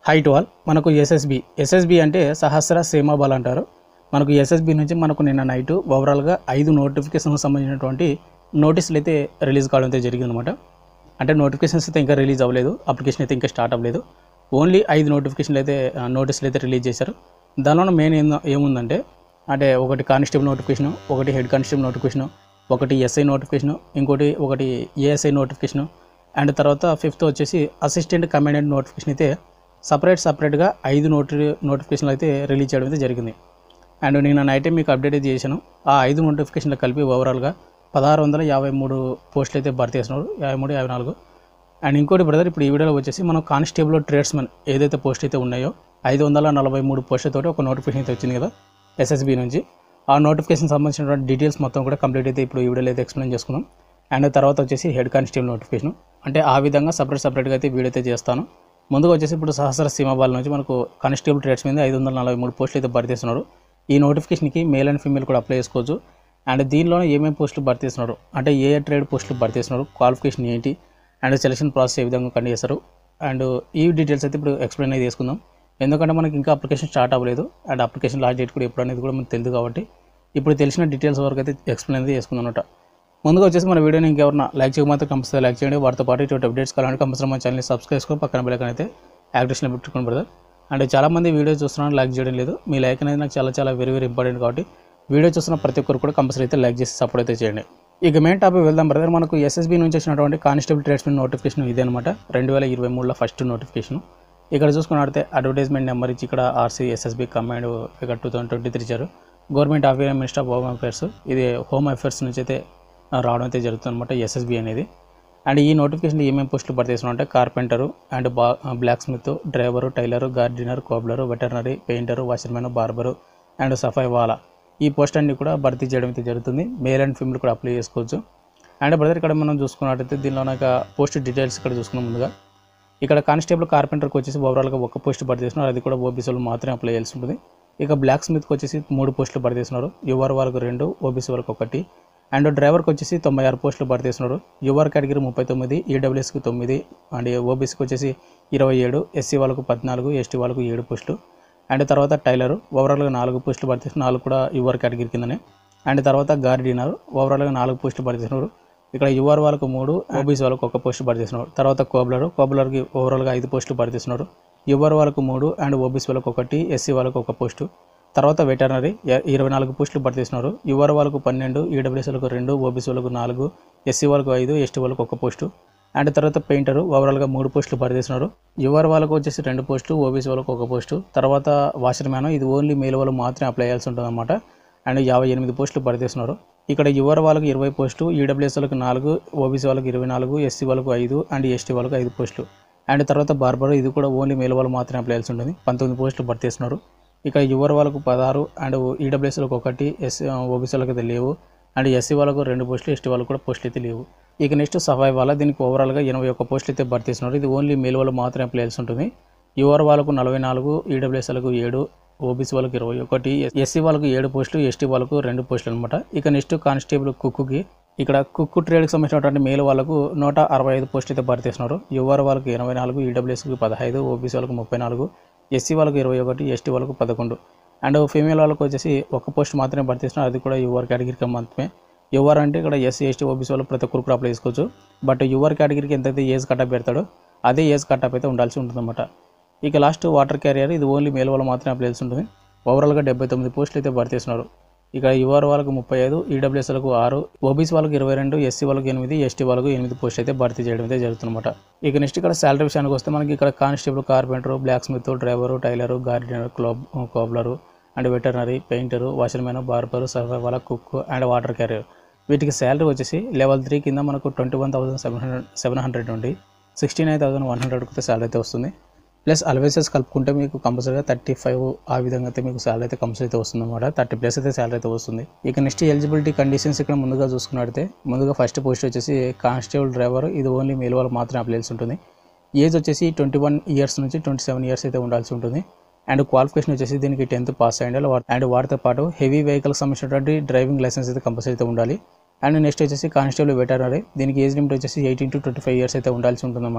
high to all మనకు SSB SSB అంటే సహస్ర సీమాబల్ అంటారు మనకు ఎస్ఎస్బి నుంచి మనకు నిన్న నైట్ ఓవరాల్గా ఐదు నోటిఫికేషన్కి సంబంధించినటువంటి నోటీసులు అయితే రిలీజ్ కావడం అయితే జరిగిందనమాట అంటే నోటిఫికేషన్స్ అయితే ఇంకా రిలీజ్ అవ్వలేదు అప్లికేషన్ అయితే ఇంకా స్టార్ట్ అవ్వలేదు ఓన్లీ ఐదు నోటిఫికేషన్లు అయితే ఆ, నోటీసులు అయితే రిలీజ్ చేశారు దానిలో మెయిన్ ఏందో ఏముందంటే అంటే ఒకటి కానిస్టేబుల్ నోటిఫికేషన్ ఒకటి హెడ్ కానిస్టేబుల్ నోటిఫికేషన్ ఒకటి ఎస్ఐ నోటిఫికేషన్ ఇంకోటి ఒకటి ఏఎస్ఐ నోటిఫికేషన్ అండ్ తర్వాత ఫిఫ్త్ వచ్చేసి అసిస్టెంట్ కమాండెంట్ నోటిఫికేషన్ అయితే సపరేట్ సపరేట్గా ఐదు నోటి నోటిఫికేషన్లు అయితే రిలీజ్ చేయడం అయితే జరిగింది అండ్ నేను నైట్ మీకు అప్డేట్ అయితే చేశాను ఆ ఐదు నోటిఫికేషన్లు కలిపి ఓవరాల్గా పదహారు వందల యాభై మూడు పోస్టులు అయితే భర్తీ చేస్తున్నారు యాభై మూడు యాభై నాలుగు అండ్ ఇంకోటి బ్రదర్ ఇప్పుడు ఈ వీడియోలో వచ్చేసి మనం కానిస్టేబుల్ ట్రేడ్స్మెన్ ఏదైతే పోస్ట్ అయితే ఉన్నాయో ఐదు వందల నలభై మూడు పోస్టులతోటి ఒక నోటిఫికేషన్ అయితే వచ్చింది కదా ఎస్ఎస్బి నుంచి ఆ నోటిఫికేషన్ సంబంధించినటువంటి డీటెయిల్స్ మొత్తం కూడా కంప్లీట్ అయితే ఇప్పుడు ఈ వీడియోలో అయితే ఎక్స్ప్లెయిన్ చేసుకుందాం అండ్ తర్వాత వచ్చేసి హెడ్ కానిస్టేబుల్ నోటిఫికేషన్ అంటే ఆ విధంగా సపరేట్ సపరేట్గా అయితే వీడియో అయితే చేస్తాను ముందుగా వచ్చేసి ఇప్పుడు సహస్ర సీమాబాల్ నుంచి మనకు కానిస్టేబుల్ ట్రేడ్స్ మీద ఐదు వందల నలభై మూడు పోస్టులు అయితే భర్తీ చేస్తున్నారు ఈ నోటిఫికేషన్కి మేల్ అండ్ ఫీమేల్ కూడా అప్లై చేసుకోవచ్చు అండ్ దీనిలోనే ఏమేమి పోస్టులు భర్తీ చేస్తున్నారు అంటే ఏ ఏ ట్రేడ్ పోస్టులు భర్తీ చేస్తున్నారు క్వాలిఫికేషన్ ఏంటి అండ్ సెలక్షన్ ప్రాసెస్ ఏ విధంగా కండక్ట్ చేస్తారు అండ్ ఈ డీటెయిల్స్ అయితే ఇప్పుడు ఎక్స్ప్లెయిన్ అయితే చేసుకుందాం ఎందుకంటే మనకి ఇంకా అప్లికేషన్ స్టార్ట్ అవ్వలేదు అండ్ అప్లికేషన్ లాస్ట్ డేట్ కూడా ఎప్పుడు అనేది కూడా మనకు తెలియదు కాబట్టి ఇప్పుడు తెలిసిన డీటెయిల్స్ వరకు అయితే ఎక్స్ప్లెయిన్ అయితే చేసుకుందాం అనమాట ముందుగా వచ్చేసి మన వీడియోని ఇంకెవరన్నా లైక్ చేయకపోతే కంపల్సరీ లైక్ చేయండి వాటితో పాటు ఇటువంటి అప్డేట్స్ కావాలంటే కంపల్సరీ మన ఛానల్ని సబ్స్క్రైబ్ చేసుకొని పక్కన బెల్లకన్ అయితే యాక్టివేషన్ పెట్టుకోండి బ్రదర్ అండ్ చాలామంది వీడియో చూస్తున్నారు లైక్ చేయడం లేదు మీ లైక్ అనేది నాకు చాలా చాలా వెరీ వెరీ ఇంపార్టెంట్ కాబట్టి వీడియో చూస్తున్న ప్రతి ఒక్కరు కూడా కంపల్సరీ అయితే లైక్ చేసి సపోర్ట్ అయితే చేయండి ఇక మెయిన్ టాపిక్ వెళ్దాం బ్రదర్ మనకు ఎస్ఎస్బి నుంచి వచ్చినటువంటి కానిస్టేబుల్ ట్రేడ్స్మెన్ నోటిఫికేషన్ ఇదే అనమాట రెండు వేల ఇరవై మూడులో ఫస్ట్ నోటిఫికేషన్ ఇక్కడ చూసుకున్నట్లయితే అడ్వర్టైజ్మెంట్ నెంబర్ ఇచ్చి ఇక్కడ ఆర్సీ ఎస్ఎస్బి కమాండ్ ఇక్కడ టూ థౌసండ్ ట్వంటీ త్రీ ఇచ్చారు government of minister of home affairs ఇది హోమ్ అఫేర్స్ నుంచి అయితే ఆ, రావడం అయితే జరుగుతుంది అనమాట ఎస్ఎస్బి అనేది అండ్ ఈ నోటిఫికేషన్ ఏమేమి పోస్టులు భర్తీ చేస్తున్నాం అంటే కార్పెంటరు అండ్ బా blacksmith driver tailor gardener cobbler veterinary painter washermen barber and safai wala ఈ పోస్ట్ అన్ని కూడా భర్తీ చేయడం అయితే జరుగుతుంది మేల్ అండ్ ఫీమేల్ కూడా అప్లై చేసుకోవచ్చు అండ్ బ్రదర్ ఇక్కడ మనం చూసుకున్నట్టయితే దీనిలో నాకు పోస్ట్ డీటెయిల్స్ ఇక్కడ చూసుకున్నాం ముందుగా ఇక్కడ కానిస్టేబుల్ కార్పెంటర్కి వచ్చేసి ఓవరాల్గా ఒక పోస్ట్ భర్తీ చేస్తున్నారు అది కూడా ఓబీసీ వాళ్ళు మాత్రమే అప్లై చేయాల్సి ఉంటుంది ఇక బ్లాక్ స్మిత్కి వచ్చేసి మూడు పోస్టులు భర్తీ చేస్తున్నారు యువర్ వాళ్ళకు రెండు ఓబీసీ వాళ్ళకి ఒకటి అండ్ డ్రైవర్కి వచ్చేసి తొంభై ఆరు పోస్టులు భర్తీ చేస్తున్నారు యువర్ కేటగిరీ ముప్పై తొమ్మిది ఈడబ్ల్యూఎస్కి తొమ్మిది అండ్ ఓబీసీకి వచ్చేసి ఇరవై ఏడు ఎస్సీ వాళ్ళకు పద్నాలుగు ఎస్టీ వాళ్ళకు ఏడు పోస్టులు అండ్ తర్వాత టైలర్ ఓవరాల్గా నాలుగు పోస్టులు భర్తీ చేస్తున్నారు నాలుగు కూడా యువర్ కేటగిరీ కిందనే అండ్ తర్వాత గార్డినర్ ఓవరాల్గా నాలుగు పోస్టులు భర్తీ చేస్తున్నారు ఇక్కడ యువర్ వాళ్ళకు మూడు ఓబీసీ వాళ్ళకు ఒక పోస్ట్ భర్తీ చేస్తున్నారు తర్వాత కోబ్లర్ కోబ్లర్కి ఓవరాల్గా ఐదు పోస్టులు భర్తీ చేస్తున్నారు యువర్ వాళ్ళకు మూడు అండ్ ఓబీసీ వాళ్ళకు ఒకటి ఎస్సీ వాళ్ళకు ఒక పోస్టు తర్వాత వెటర్నరీ ఇరవై నాలుగు పోస్టులు భర్తీ చేస్తున్నారు యువర్ వాళ్ళకు పన్నెండు ఈడబ్ల్యూఎస్ వాళ్ళకు రెండు ఓబీసీ వాళ్ళకు నాలుగు ఎస్సీ వాళ్ళకు ఐదు ఎస్టీ వాళ్ళకు ఒక పోస్టు అండ్ తర్వాత పెయింటర్ ఓవరాల్గా మూడు పోస్టులు భర్తీ చేస్తున్నారు యువర్ వాళ్ళకు వచ్చేసి రెండు పోస్టులు ఓబీసీ వాళ్ళకు ఒక పోస్టు తర్వాత వాషర్ మ్యాన్ ఇది ఓన్లీ మేల్ వాళ్ళు మాత్రమే అప్లై చేయాల్సి ఉంటుంది అనమాట అండ్ యాభై ఎనిమిది పోస్టులు భర్తీ చేస్తున్నారు ఇక్కడ యువర్ వాళ్ళకి ఇరవై పోస్టు ఈడబ్ల్యూఎస్ వాళ్ళకి నాలుగు ఓబీసీ వాళ్ళకి ఇరవై నాలుగు ఎస్సీ వాళ్ళకు ఐదు అండ్ ఎస్టీ వాళ్ళకు ఐదు పోస్టులు అండ్ తర్వాత బార్బర్ ఇది కూడా ఓన్లీ మేల్ వాళ్ళు మాత్రమే అప్లై చేయాల్సి ఉంటుంది పంతొమ్మిది పోస్టులు భర్తీ చేస్తున్నారు ఇక యువర్ వాళ్ళకు పదహారు అండ్ ఈడబ్ల్యూఎస్ వాళ్ళకి ఒకటి ఎస్ ఓబీసీ వాళ్ళకి అయితే లేవు అండ్ ఎస్సీ వాళ్ళకు రెండు పోస్టులు ఎస్టీ వాళ్ళకు కూడా పోస్టులు అయితే లేవు ఇక నెక్స్ట్ సఫాయి వాళ్ళ దీనికి ఓవరాల్గా ఎనభై ఒక్క పోస్టులు అయితే భర్తీ చేస్తున్నారు ఇది ఓన్లీ మేల్ వాళ్ళు మాత్రమే అప్లై చేయాల్సి ఉంటుంది యువర్ వాళ్ళకు నలభై నాలుగు ఈడబ్ల్యూఎస్ వాళ్ళకు ఏడు ఓబీసీ వాళ్ళకి ఇరవై ఒకటి ఎస్సీ వాళ్ళకు ఏడు పోస్టులు ఎస్టీ వాళ్ళకు రెండు పోస్టులు అనమాట ఇక నెక్స్ట్ కానిస్టేబుల్ కుక్కుకి ఇక్కడ కుక్కు ట్రేడ్కి సంబంధించినటువంటి మేల్ వాళ్ళకు నూట అరవై ఐదు పోస్టులు అయితే భర్తీ చేస్తున్నారు యువర్ వాళ్ళకి ఎనభై నాలుగు ఈడబ్ల్యూఎస్కి పదహైదు ఓబీసీ వాళ్ళకు ముప్పై నాలుగు ఎస్సీ వాళ్ళకు ఇరవై ఒకటి ఎస్టీ వాళ్ళకు పదకొండు అండ్ ఫీమేల్ వాళ్ళకు వచ్చేసి ఒక పోస్ట్ మాత్రమే భర్తీ చేస్తున్నారు అది కూడా యువర్ కేటగిరీకి మాత్రమే యువర్ అంటే ఇక్కడ ఎస్సీ ఎస్టీ ఓబీసీ వాళ్ళు ప్రతి ఒక్కరు కూడా అప్లై చేసుకోవచ్చు బట్ యువర్ కేటగిరీకి ఎంతైతే ఏజ్ కట్టప్ పెడతాడో అదే ఏజ్ కట్టప్ అయితే ఉండాల్సి ఉంటుందన్నమాట ఇక లాస్ట్ వాటర్ క్యారియర్ ఇది ఓన్లీ మేల్ వాళ్ళు మాత్రమే అప్లై చేసి ఉంటుంది ఓవరాల్గా డెబ్బై తొమ్మిది పోస్టులు అయితే భర్తీ చేస్తున్నారు ఇక యువర్ వాళ్ళకు ముప్పై ఐదు ఈడబ్ల్యూఎస్ వాళ్ళకు ఆరు ఓబీసీ వాళ్ళకి ఇరవై రెండు ఎస్సీ వాళ్ళకి ఎనిమిది ఎస్టీ వాళ్ళకు ఎనిమిది పోస్ట్ అయితే భర్తీ చేయడం అయితే జరుగుతుందన్నమాట ఇక నెక్స్ట్ ఇక్కడ శాలరీ విషయానికి వస్తే మనకి ఇక్కడ constable carpenter blacksmith driver tailor gardener క్లోబ్ cobbler and veterinary painter washermen barber సర్వర్ వాళ్ళ కుక్ అండ్ వాటర్ క్యారియర్ వీటికి శాలరీ వచ్చేసి లెవెల్ త్రీ కింద మనకు twenty one thousand seven hundred seven hundred నుండి sixty nine thousand one hundred అయితే salary అయితే వస్తుంది ప్లస్ అలవెన్సెస్ కలుపుకుంటే మీకు కంపల్సరీగా థర్టీ ఫైవ్ ఆ విధంగా అయితే మీకు శాలరీ అయితే కంపల్సరీ అయితే వస్తుంది అనమాట థర్టీ ప్లస్ అయితే శాలరీ అయితే వస్తుంది ఇక నెక్స్ట్ ఎలిజిబిలిటీ కండిషన్స్ ఇక్కడ ముందుగా చూసుకున్నట్టయితే ముందుగా ఫస్ట్ పోస్ట్ వచ్చేసి కానిస్టేబుల్ డ్రైవర్ ఇది ఓన్లీ మేల్ వాళ్ళు మాత్రమే అప్లై చేయాల్సి ఉంటుంది ఏజ్ వచ్చేసి ట్వంటీ వన్ ఇయర్స్ నుంచి ట్వంటీ సెవెన్ ఇయర్స్ అయితే ఉండాల్సి ఉంటుంది అండ్ క్వాలిఫికేషన్ వచ్చేసి దీనికి టెన్త్ పాస్ అయ్యండి అండ్ వాటితో పాటు హెవీ వెహికల్కి సంబంధించినటువంటి డ్రైవింగ్ లైసెన్స్ అయితే కంపల్సరీ అయితే ఉండాలి అండ్ నెక్స్ట్ వచ్చేసి కానిస్టేబుల్ వెటర్నరీ దీనికి ఏజ్ లిమిట్ వచ్చేసి eighteen to twenty five years అయితే ఉండాల్సి ఉంటుందన్నమాట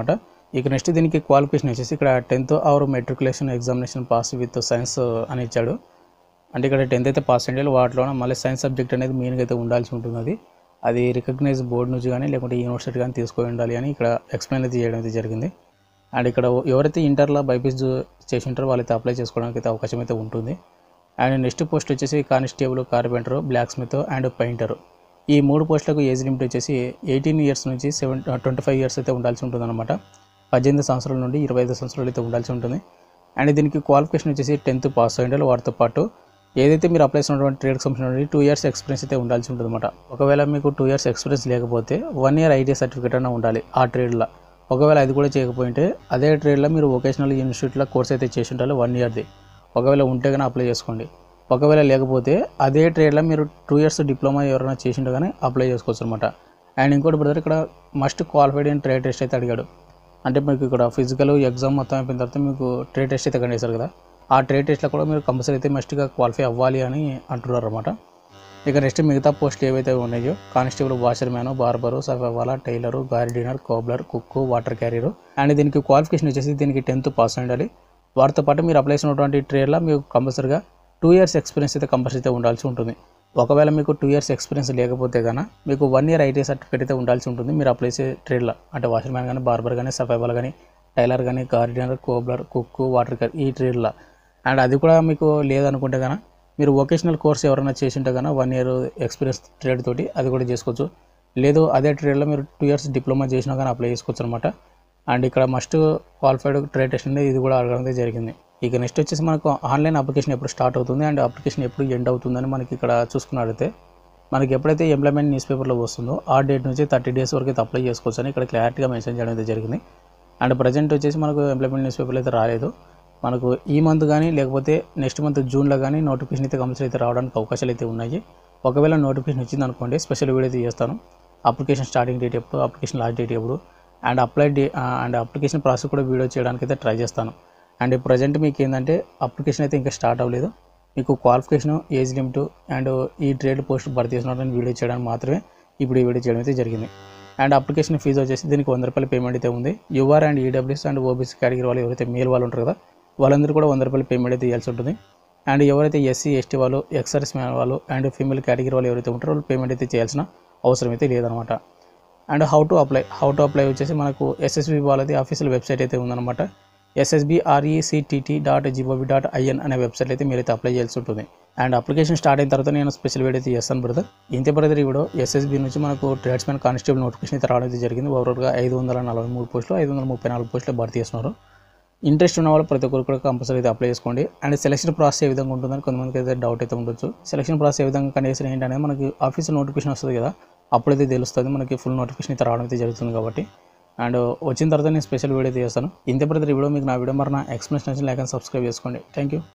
ఇక నెక్స్ట్ దీనికి క్వాలిఫికేషన్ వచ్చేసి ఇక్కడ tenth or matriculation examination pass with science అని ఇచ్చాడు అంటే ఇక్కడ టెన్త్ అయితే పాస్ అయ్యాలి వాటిలో మళ్ళీ సైన్స్ సబ్జెక్ట్ అనేది మెయిన్గా అయితే ఉండాల్సి ఉంటుంది అది అది రికగ్నైజ్ బోర్డు నుంచి కానీ లేకుంటే యూనివర్సిటీ కానీ తీసుకొని ఉండాలి అని ఇక్కడ ఎక్స్ప్లెయిన్ అయితే చేయడం అయితే జరిగింది అండ్ ఇక్కడ ఎవరైతే ఇంటర్లో బైపీస్ చేసి ఉంటారో వాళ్ళైతే అప్లై చేసుకోవడానికి అయితే అవకాశం అయితే ఉంటుంది అండ్ నెక్స్ట్ పోస్ట్ వచ్చేసి constable carpenter blacksmith and painter ఈ మూడు పోస్టులకు ఏజ్ లిమిట్ వచ్చేసి ఎయిటీన్ ఇయర్స్ నుంచి సెవెన్ ట్వంటీ ఫైవ్ ఇయర్స్ అయితే ఉండాల్సి ఉంటుంది అనమాట పద్దెనిమిది సంవత్సరాల నుండి ఇరవై ఐదు సంవత్సరాలు అయితే ఉండాల్సి ఉంటుంది అండ్ దీనికి క్వాలిఫికేషన్ వచ్చేసి టెన్త్ పాస్ అయ్యిండాలి వాటితో పాటు ఏదైతే మీరు అప్లై చేసినటువంటి ట్రేడ్కి సంబంధించిన టూ ఇయర్స్ ఎక్స్పీరియన్స్ అయితే ఉండాల్సి ఉంటుంది అనమాట ఒకవేళ మీకు టూ ఇయర్స్ ఎక్స్పీరియన్స్ లేకపోతే వన్ ఇయర్ ఐటీ సర్టిఫికేట్ అయినా ఉండాలి ఆ ట్రేడ్లో ఒకవేళ అది కూడా చేయకపోయింటే అదే ట్రేడ్లో మీరు వొకేషనల్ ఇన్స్టిట్యూట్లో కోర్స్ అయితే చేసి ఉండాలి వన్ ఇయర్ది ఒకవేళ ఉంటే కానీ అప్లై చేసుకోండి ఒకవేళ లేకపోతే అదే ట్రేడ్లో మీరు టూ ఇయర్స్ డిప్లొమా ఎవరైనా చేసిండే కానీ అప్లై చేసుకోవచ్చు అనమాట అండ్ ఇంకోటి బ్రదర్ ఇక్కడ must qualified in trade test అయితే అడిగాడు అంటే మీకు ఇక్కడ ఫిజికల్ ఎగ్జామ్ మొత్తం అయిపోయిన తర్వాత మీకు ట్రేడ్ టెస్ట్ అయితే కండక్ట్ చేశారు కదా ఆ ట్రేడ్ టెస్ట్లో కూడా మీరు కంపల్సరీ అయితే మస్ట్గా క్వాలిఫై అవ్వాలి అని అంటున్నారు అనమాట ఇక నెక్స్ట్ మిగతా పోస్టులు ఏవైతే ఉన్నాయో constable washer man barber safaiwala tailor gardener cobbler cook water carrier and దీనికి క్వాలిఫికేషన్ వచ్చేసి దీనికి టెన్త్ పాస్ అయి ఉండాలి వాటితో పాటు మీరు అప్లై చేసినటువంటి ట్రేడ్లో మీకు కంపల్సరీగా టూ ఇయర్స్ ఎక్స్పీరియన్స్ అయితే కంపల్సరీ అయితే ఉండాల్సి ఉంటుంది ఒకవేళ మీకు టూ ఇయర్స్ ఎక్స్పీరియన్స్ లేకపోతే కనుక మీకు వన్ ఇయర్ ఐటీ సర్టిఫికేట్ అయితే ఉండాల్సి ఉంటుంది మీరు అప్లై చేసే ట్రేడ్లో అంటే వాషర్ మ్యాన్ కానీ బార్బర్ కానీ సఫైవాల్ కానీ టైలర్ కానీ gardener cobbler cook water carry ఈ ట్రేడ్లో అండ్ అది కూడా మీకు లేదనుకుంటే కనుక మీరు వొకేషనల్ కోర్స్ ఎవరైనా చేసింటే కనుక వన్ ఇయర్ ఎక్స్పీరియన్స్ ట్రేడ్ తోటి అది కూడా చేసుకోవచ్చు లేదు అదే ట్రేడ్లో మీరు టూ ఇయర్స్ డిప్లొమా చేసినా కానీ అప్లై చేసుకోవచ్చు అనమాట అండ్ ఇక్కడ మస్ట్ క్వాలిఫైడ్ ట్రేడ్ టెస్ట్ అనేది ఇది కూడా అడగడం అయితే జరిగింది ఇక నెక్స్ట్ వచ్చేసి మనకు ఆన్లైన్ అప్లికేషన్ ఎప్పుడు స్టార్ట్ అవుతుంది అండ్ అప్లికేషన్ ఎప్పుడు ఎండ్ అవుతుందని మనకి ఇక్కడ చూసుకున్నట్లయితే మనకి ఎప్పుడైతే ఎంప్లాయ్మెంట్ న్యూస్ పేపర్లో వస్తుందో ఆ డేట్ నుంచి థర్టీ డేస్ వరకు అయితే అప్లై చేసుకోవచ్చు అని ఇక్కడ క్లారిటీగా మెన్షన్ చేయడం అయితే జరిగింది అండ్ ప్రజెంట్ వచ్చేసి మనకు ఎంప్లాయ్మెంట్ న్యూస్ పేపర్లు అయితే రాలేదు మనకు ఈ మంత్ కానీ లేకపోతే నెక్స్ట్ మంత్ జూన్లో కానీ నోటిఫికేషన్ అయితే కంపల్సరీ అయితే రావడానికి అవకాశాలు అయితే ఉన్నాయి ఒకవేళ నోటిఫికేషన్ వచ్చింది అనుకోండి స్పెషల్ వీడియో అయితే చేస్తాను అప్లికేషన్ స్టార్టింగ్ డేట్ ఎప్పుడు అప్లికేషన్ లాస్ట్ డేట్ ఎప్పుడు and apply day and application process కూడా వీడియో చేయడానికి అయితే ట్రై చేస్తాను అండ్ ప్రజెంట్ మీకు ఏంటంటే అప్లికేషన్ అయితే ఇంకా స్టార్ట్ అవ్వలేదు మీకు క్వాలిఫికేషన్ ఏజ్ లిమిట్ అండ్ ఈ ట్రేడ్ పోస్ట్ భర్తీ చేసిన వీడియో చేయడానికి మాత్రమే ఇప్పుడు ఈ వీడియో చేయడం అయితే జరిగింది అండ్ అప్లికేషన్ ఫీజు వచ్చేసి దీనికి వంద రూపాయల పేమెంట్ అయితే ఉంది UR and EWS and OBC category వాళ్ళు ఎవరైతే మేల్ వాళ్ళు ఉంటారు కదా వాళ్ళందరూ కూడా వంద రూపాయల పేమెంట్ అయితే ఇవ్వాల్సి ఉంటుంది అండ్ ఎవరైతే ఎస్సీ ఎస్టీ వాళ్ళు ఎక్సర్స్ మ్యాన్ వాళ్ళు అండ్ ఫీమేల్ కేటగిరీ వాళ్ళు ఎవరైతే ఉంటారో వాళ్ళు పేమెంట్ అయితే చేయాల్సిన అవసరం అయితే లేదనమాట and how to apply how to apply వచ్చేసి మనకు ఎస్ఎస్బి వాళ్ళది అఫీషియల్ వెబ్సైట్ అయితే ఉందన్నమాట SSB RECTT dot GOV dot IN అనే వెబ్సైట్ అయితే మీరైతే అప్లై చేయాల్సి ఉంటుంది అండ్ అప్లికేషన్ స్టార్ట్ అయిన తర్వాత నేను స్పెషల్ వీడియో అయితే చేస్తాను బ్రదర్ ఇంతే బ్రదర్ ఈ వీడియో ఎస్ఎస్బి నుంచి మనకు ట్రేడ్స్మెన్ కానిస్టేబుల్ నోటిఫికేషన్ అయితే రావడం అయితే జరిగింది ఓవరాల్గా ఐదు వందల నలభై మూడు పోస్టులు ఐదు వందల ముప్పై నాలుగు పోస్టులు భర్తీ చేస్తున్నారు ఇంట్రెస్ట్ ఉన్న వాళ్ళు ప్రతి ఒక్కరు కూడా కంపల్సరీ అయితే అప్లై చేసుకోండి అండ్ సెలక్షన్ ప్రాసెస్ ఏ విధంగా ఉంటుందని కొంతమందికి అయితే డౌట్ అయితే ఉండొచ్చు సెలక్షన్ ప్రాసెస్ ఏ విధంగా కండిషన్ ఏంటనేది మనకి ఆఫీస్ నోటిఫికేషన్ వస్తుంది కదా అప్పుడైతే తెలుస్తుంది మనకి ఫుల్ నోటిఫికేషన్ అయితే రావడం అయితే జరుగుతుంది కాబట్టి అండ్ వచ్చిన తర్వాత నేను స్పెషల్ వీడియో అయితే చేస్తాను ఇంతే ప్రతి వీడియో మీకు నా వీడియో మరి నా ఎక్స్ప్లెనేషన్ లేక సబ్స్క్రైబ్ చేసుకోండి థ్యాంక్ యూ